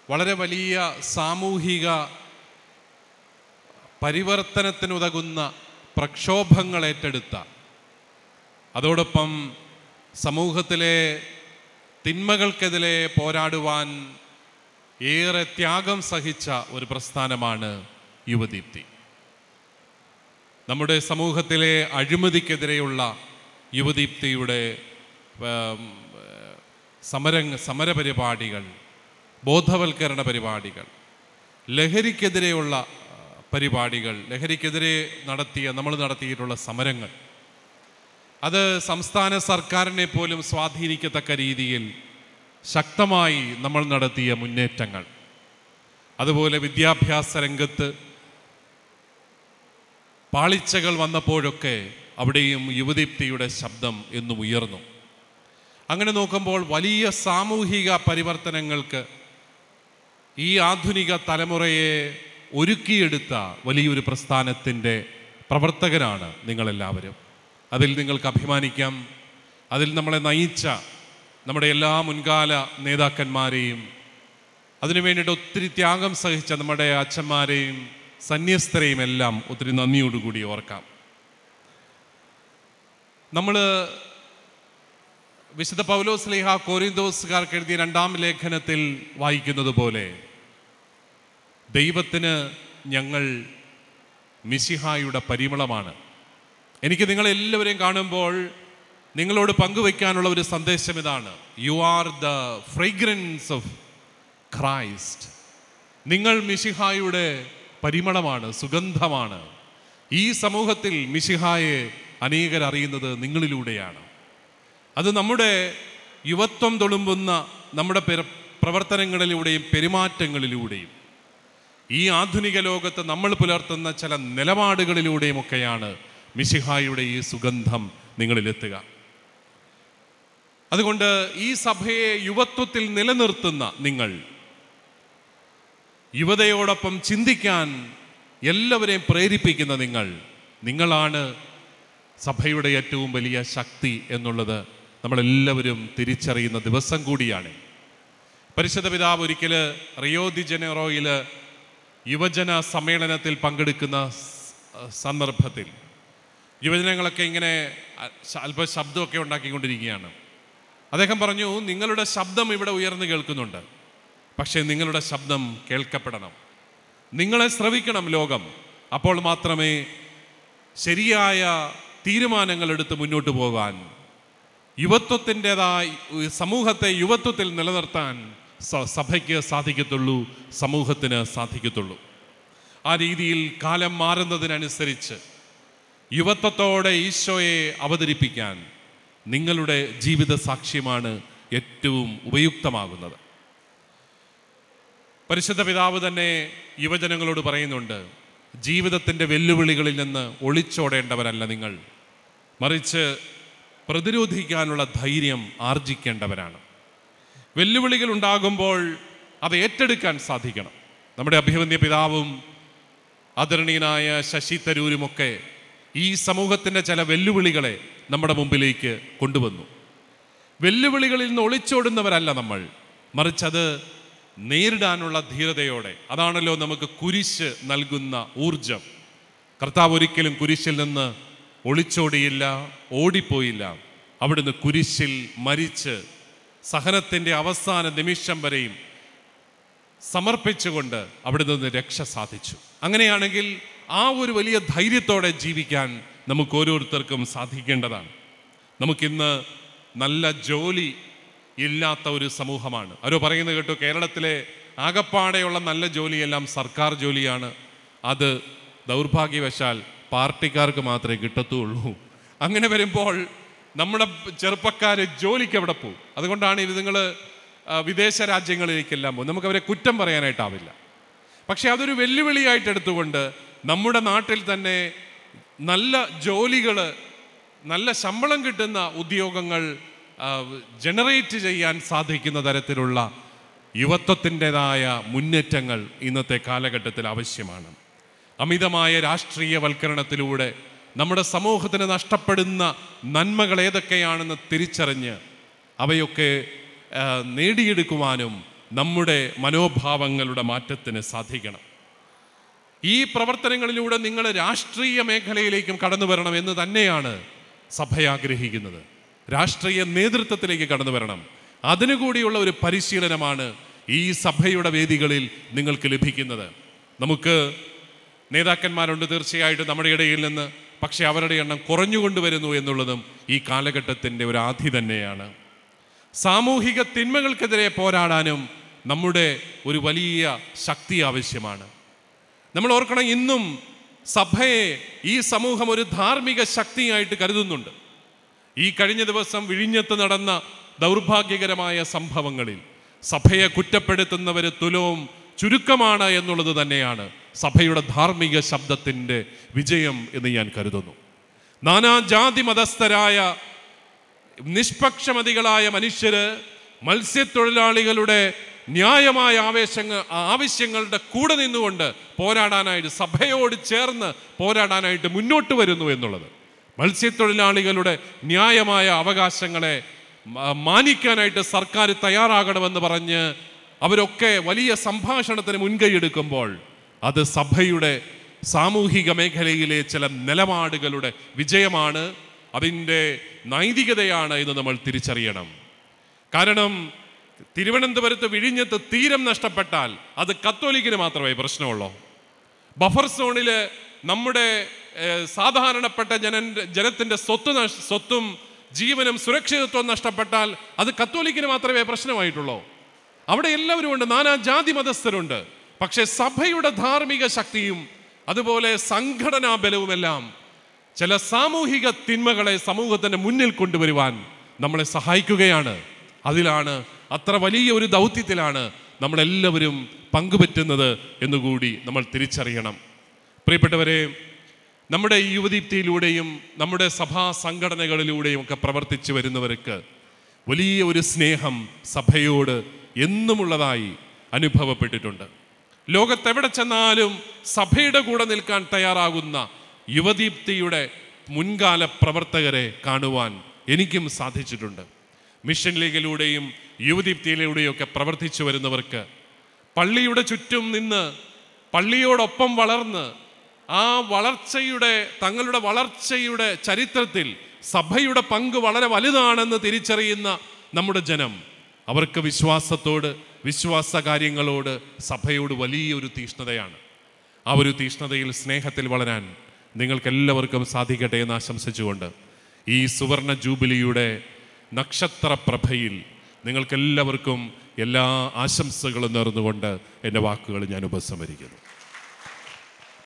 വളരെ വലിയ സാമൂഹിക പരിവർത്തനത്തിനുതകുന്ന പ്രക്ഷോഭങ്ങൾ ഏറ്റെടുത്ത അതോടൊപ്പം സമൂഹത്തിലെ തിന്മകൾക്കെതിരെ പോരാടുവാൻ ഏറെ ത്യാഗം സഹിച്ച ഒരു പ്രസ്ഥാനമാണ് യുവദീപ്തി നമ്മുടെ സമൂഹത്തിലെ അഴിമതിക്കെതിരെയുള്ള യുവദീപ്തിയുടെ ഉം, സമര സമരപരിപാടികൾ ബോധവൽക്കരണ പരിപാടികൾ ലഹരിക്കെതിരെയുള്ള ആ, പരിപാടികൾ ലഹരിക്കെതിരെ നടത്തിയ നമ്മൾ നടത്തിയിട്ടുള്ള സമരങ്ങൾ അത് സംസ്ഥാന സർക്കാരിനെ പോലും സ്വാധീനിക്കത്തക്ക രീതിയിൽ ശക്തമായി നമ്മൾ നടത്തിയ മുന്നേറ്റങ്ങൾ അതുപോലെ വിദ്യാഭ്യാസ രംഗത്ത് പാളിച്ചകൾ വന്നപ്പോഴൊക്കെ അവിടെയും യുവദീപ്തിയുടെ ശബ്ദം എന്നും ഉയർന്നു അങ്ങനെ നോക്കുമ്പോൾ വലിയ സാമൂഹിക പരിവർത്തനങ്ങൾക്ക് ഈ ആധുനിക തലമുറയെ ഒരുക്കിയെടുത്ത വലിയൊരു പ്രസ്ഥാനത്തിൻ്റെ പ്രവർത്തകരാണ് നിങ്ങളെല്ലാവരും അതിൽ നിങ്ങൾക്ക് അഭിമാനിക്കാം അതിൽ നമ്മളെ നയിച്ച നമ്മുടെ എല്ലാ മുൻകാല നേതാക്കന്മാരെയും അതിനു വേണ്ടിയിട്ട് ഒത്തിരി ത്യാഗം സഹിച്ച നമ്മുടെ അച്ഛന്മാരെയും സന്യസ്തരെയും എല്ലാം ഒത്തിരി നന്ദിയോടുകൂടി ഓർക്കാം നമ്മൾ വിശുദ്ധ പൗലോസ് ലേഹ കോരിന്തോസുകാർക്ക് എഴുതിയ രണ്ടാം ലേഖനത്തിൽ വായിക്കുന്നത് പോലെ ദൈവത്തിന് ഞങ്ങൾ മിശിഹായുടെ പരിമളമാണ് എനിക്ക് നിങ്ങളെല്ലാവരെയും കാണുമ്പോൾ നിങ്ങളോട് പങ്കുവയ്ക്കാനുള്ള ഒരു സന്ദേശം ഇതാണ് you are the fragrance of Christ നിങ്ങൾ മിശിഹായുടെ പരിമളമാണ് സുഗന്ധമാണ് ഈ സമൂഹത്തിൽ മിശിഹായെ അനേകർ അറിയുന്നത് നിങ്ങളിലൂടെയാണ് അത് നമ്മുടെ യുവത്വം തൊളുമ്പുന്ന നമ്മുടെ പെര- പ്രവർത്തനങ്ങളിലൂടെയും പെരുമാറ്റങ്ങളിലൂടെയും ഈ ആധുനിക ലോകത്ത് നമ്മൾ പുലർത്തുന്ന ചില നിലപാടുകളിലൂടെയുമൊക്കെയാണ് മിശിഹായുടെ ഈ സുഗന്ധം നിങ്ങളിലെത്തുക അതുകൊണ്ട് ഈ സഭയെ യുവത്വത്തിൽ നിലനിർത്തുന്ന നിങ്ങൾ യുവതയോടൊപ്പം ചിന്തിക്കാൻ എല്ലാവരെയും പ്രേരിപ്പിക്കുന്ന നിങ്ങൾ നിങ്ങളാണ് സഭയുടെ ഏറ്റവും വലിയ ശക്തി എന്നുള്ളത് നമ്മളെല്ലാവരും തിരിച്ചറിയുന്ന ദിവസം കൂടിയാണ് പരിശുദ്ധ പിതാവ് ഒരിക്കൽ റിയോ ദി ജനറോയിൽ യുവജന സമ്മേളനത്തിൽ പങ്കെടുക്കുന്ന സ്- സന്ദർഭത്തിൽ യുവജനങ്ങളൊക്കെ ഇങ്ങനെ അ- ശ- അല്പ ശബ്ദമൊക്കെ ഉണ്ടാക്കിക്കൊണ്ടിരിക്കുകയാണ് അദ്ദേഹം പറഞ്ഞു നിങ്ങളുടെ ശബ്ദം ഇവിടെ ഉയർന്നു കേൾക്കുന്നുണ്ട് പക്ഷേ നിങ്ങളുടെ ശബ്ദം കേൾക്കപ്പെടണം നിങ്ങളെ ശ്രവിക്കണം ലോകം അപ്പോൾ മാത്രമേ ശരിയായ തീരുമാനങ്ങൾ എടുത്ത് മുന്നോട്ട് പോകാൻ യുവത്വത്തിൻ്റെതായി സമൂഹത്തെ യുവത്വത്തിൽ നിലനിർത്താൻ സ- സഭയ്ക്ക് സാധിക്കത്തുള്ളൂ സമൂഹത്തിന് സാധിക്കത്തുള്ളൂ ആ രീതിയിൽ കാലം മാറുന്നതിനനുസരിച്ച് യുവത്വത്തോടെ ഈശോയെ അവതരിപ്പിക്കാൻ നിങ്ങളുടെ ജീവിത സാക്ഷ്യമാണ് ഏറ്റവും ഉപയുക്തമാകുന്നത് പരിശുദ്ധ പിതാവ് തന്നെ യുവജനങ്ങളോട് പറയുന്നുണ്ട് ജീവിതത്തിൻ്റെ വെല്ലുവിളികളിൽ നിന്ന് ഒളിച്ചോടേണ്ടവരല്ല നിങ്ങൾ മറിച്ച് പ്രതിരോധിക്കാനുള്ള ധൈര്യം ആർജിക്കേണ്ടവരാണ് വെല്ലുവിളികൾ ഉണ്ടാകുമ്പോൾ അത് ഏറ്റെടുക്കാൻ സാധിക്കണം നമ്മുടെ അഭിവന്യ പിതാവും ആദരണീയനായ ശശി തരൂരുമൊക്കെ ഈ സമൂഹത്തിൻ്റെ ചില വെല്ലുവിളികളെ നമ്മുടെ മുമ്പിലേക്ക് കൊണ്ടുവന്നു വെല്ലുവിളികളിൽ നിന്ന് ഒളിച്ചോടുന്നവരല്ല നമ്മൾ മറിച്ചത് നേരിടാനുള്ള ധീരതയോടെ അതാണല്ലോ നമുക്ക് കുരിശ് നൽകുന്ന ഊർജം കർത്താവ് ഒരിക്കലും കുരിശിൽ നിന്ന് ഒളിച്ചോടിയില്ല ഓടിപ്പോയില്ല അവിടുന്ന് കുരിശിൽ മരിച്ച് സഹനത്തിൻ്റെ അവസാന നിമിഷം വരെയും സമർപ്പിച്ചുകൊണ്ട് അവിടെ നിന്ന് രക്ഷ സാധിച്ചു അങ്ങനെയാണെങ്കിൽ ആ ഒരു വലിയ ധൈര്യത്തോടെ ജീവിക്കാൻ നമുക്ക് ഓരോരുത്തർക്കും സാധിക്കേണ്ടതാണ് നമുക്കിന്ന് നല്ല ജോലി ഇല്ലാത്ത ഒരു സമൂഹമാണ് ആരോ പറയുന്നത് കേട്ടു കേരളത്തിലെ ആകപ്പാടെയുള്ള നല്ല ജോലിയെല്ലാം സർക്കാർ ജോലിയാണ് അത് ദൗർഭാഗ്യവശാൽ പാർട്ടിക്കാർക്ക് മാത്രമേ കിട്ടത്തുള്ളൂ അങ്ങനെ വരുമ്പോൾ നമ്മുടെ ചെറുപ്പക്കാർ ജോലിക്ക് എവിടെ പോകും അതുകൊണ്ടാണ് ഇത് നിങ്ങൾ വിദേശ രാജ്യങ്ങളിലേക്കെല്ലാം പോകും നമുക്ക് അവരെ കുറ്റം പറയാനായിട്ടാവില്ല പക്ഷെ അതൊരു വെല്ലുവിളിയായിട്ട് എടുത്തുകൊണ്ട് നമ്മുടെ നാട്ടിൽ തന്നെ നല്ല ജോലികൾ നല്ല ശമ്പളം കിട്ടുന്ന ഉദ്യോഗങ്ങൾ ജനറേറ്റ് ചെയ്യാൻ സാധിക്കുന്ന തരത്തിലുള്ള യുവത്വത്തിൻ്റെതായ മുന്നേറ്റങ്ങൾ ഇന്നത്തെ കാലഘട്ടത്തിൽ ആവശ്യമാണ് അമിതമായ രാഷ്ട്രീയവൽക്കരണത്തിലൂടെ നമ്മുടെ സമൂഹത്തിന് നഷ്ടപ്പെടുന്ന നന്മകൾ ഏതൊക്കെയാണെന്ന് തിരിച്ചറിഞ്ഞ് അവയൊക്കെ ആ, നേടിയെടുക്കുവാനും നമ്മുടെ മനോഭാവങ്ങളുടെ മാറ്റത്തിന് സാധിക്കണം ഈ പ്രവർത്തനങ്ങളിലൂടെ നിങ്ങൾ രാഷ്ട്രീയ മേഖലയിലേക്കും കടന്നു വരണം എന്ന് തന്നെയാണ് സഭ ആഗ്രഹിക്കുന്നത് രാഷ്ട്രീയ നേതൃത്വത്തിലേക്ക് കടന്നു വരണം അതിനുകൂടിയുള്ള ഒരു പരിശീലനമാണ് ഈ സഭയുടെ വേദികളിൽ നിങ്ങൾക്ക് ലഭിക്കുന്നത് നമുക്ക് നേതാക്കന്മാരുണ്ട് തീർച്ചയായിട്ടും നമ്മുടെ ഇടയിൽ നിന്ന് പക്ഷേ അവരുടെ എണ്ണം കുറഞ്ഞുകൊണ്ടുവരുന്നു എന്നുള്ളതും ഈ കാലഘട്ടത്തിൻ്റെ ഒരു ആധി തന്നെയാണ് സാമൂഹിക തിന്മകൾക്കെതിരെ പോരാടാനും നമ്മുടെ ഒരു വലിയ ശക്തി ആവശ്യമാണ് നമ്മൾ ഓർക്കണം ഇന്നും സഭയെ ഈ സമൂഹം ഒരു ധാർമ്മിക ശക്തിയായിട്ട് കരുതുന്നുണ്ട് ഈ കഴിഞ്ഞ ദിവസം വിഴിഞ്ഞത്ത് നടന്ന ദൗർഭാഗ്യകരമായ സംഭവങ്ങളിൽ സഭയെ കുറ്റപ്പെടുത്തുന്നവര് തുലവും ചുരുക്കമാണ് എന്നുള്ളത് തന്നെയാണ് സഭയുടെ ധാർമ്മിക ശബ്ദത്തിൻ്റെ വിജയം എന്ന് ഞാൻ കരുതുന്നു നാനാജാതി മതസ്ഥരായ നിഷ്പക്ഷമതികളായ മനുഷ്യര് മത്സ്യത്തൊഴിലാളികളുടെ ന്യായമായ ആവേശങ്ങൾ ആവശ്യങ്ങളുടെ കൂടെ നിന്നുകൊണ്ട് പോരാടാനായിട്ട് സഭയോട് ചേർന്ന് പോരാടാനായിട്ട് മുന്നോട്ട് വരുന്നു എന്നുള്ളത് മത്സ്യത്തൊഴിലാളികളുടെ ന്യായമായ അവകാശങ്ങളെ മ- മാനിക്കാനായിട്ട് സർക്കാർ തയ്യാറാകണമെന്ന് പറഞ്ഞ് അവരൊക്കെ വലിയ സംഭാഷണത്തിന് മുൻകൈയെടുക്കുമ്പോൾ അത് സഭയുടെ സാമൂഹിക മേഖലയിലെ ചില നിലപാടുകളുടെ വിജയമാണ് അതിൻ്റെ നൈതികതയാണ് എന്ന് നമ്മൾ തിരിച്ചറിയണം കാരണം തിരുവനന്തപുരത്ത് വിഴിഞ്ഞത്ത് തീരം നഷ്ടപ്പെട്ടാൽ അത് കത്തോലിക്കിന് മാത്രമേ പ്രശ്നമുള്ളൂ ബഫർ സോണിൽ നമ്മുടെ ഏഹ്, സാധാരണപ്പെട്ട ജനൻ ജനത്തിൻ്റെ സ്വത്ത് നഷ്- സ്വത്തും ജീവനും സുരക്ഷിതത്വം നഷ്ടപ്പെട്ടാൽ അത് കത്തോലിക്കിന് മാത്രമേ പ്രശ്നമായിട്ടുള്ളൂ അവിടെ എല്ലാവരും ഉണ്ട് നാനാ ജാതി മതസ്ഥരുണ്ട് പക്ഷേ സഭയുടെ ധാർമ്മിക ശക്തിയും അതുപോലെ സംഘടനാ ബലവുമെല്ലാം ചില സാമൂഹിക തിന്മകളെ സമൂഹത്തിന്റെ മുന്നിൽ കൊണ്ടുവരുവാൻ നമ്മളെ സഹായിക്കുകയാണ് അതിലാണ് അത്ര വലിയ ഒരു ദൗത്യത്തിലാണ് നമ്മളെല്ലാവരും പങ്കുപറ്റുന്നത് എന്നുകൂടി നമ്മൾ തിരിച്ചറിയണം പ്രിയപ്പെട്ടവരെ നമ്മുടെ ഈ യുവദീപ്തിയിലൂടെയും നമ്മുടെ സഭാ സംഘടനകളിലൂടെയും ഒക്കെ പ്രവർത്തിച്ചു വരുന്നവർക്ക് വലിയ ഒരു സ്നേഹം സഭയോട് എന്നുമുള്ളതായി അനുഭവപ്പെട്ടിട്ടുണ്ട് ലോകത്തെവിടെ ചെന്നാലും സഭയുടെ കൂടെ നിൽക്കാൻ തയ്യാറാകുന്ന യുവദീപ്തിയുടെ മുൻകാല പ്രവർത്തകരെ കാണുവാൻ എനിക്കും സാധിച്ചിട്ടുണ്ട് മിഷൻ ലീഗിലൂടെയും യുവദീപ്തിയിലൂടെയും ഒക്കെ പ്രവർത്തിച്ചു വരുന്നവർക്ക് പള്ളിയുടെ ചുറ്റും നിന്ന് പള്ളിയോടൊപ്പം വളർന്ന് ആ വളർച്ചയുടെ തങ്ങളുടെ വളർച്ചയുടെ ചരിത്രത്തിൽ സഭയുടെ പങ്ക് വളരെ വലുതാണെന്ന് തിരിച്ചറിയുന്ന നമ്മുടെ ജനം അവർക്ക് വിശ്വാസത്തോട് വിശ്വാസ കാര്യങ്ങളോട് സഭയോട് വലിയൊരു തീഷ്ണതയാണ് ആ ഒരു തീഷ്ണതയിൽ സ്നേഹത്തിൽ വളരാൻ നിങ്ങൾക്കെല്ലാവർക്കും സാധിക്കട്ടെ എന്ന് ആശംസിച്ചുകൊണ്ട് ഈ സുവർണ ജൂബിലിയുടെ നക്ഷത്രപ്രഭയിൽ നിങ്ങൾക്കെല്ലാവർക്കും എല്ലാ ആശംസകളും നേർന്നുകൊണ്ട് എൻ്റെ വാക്കുകൾ ഞാൻ ഉപസംഹരിക്കുന്നു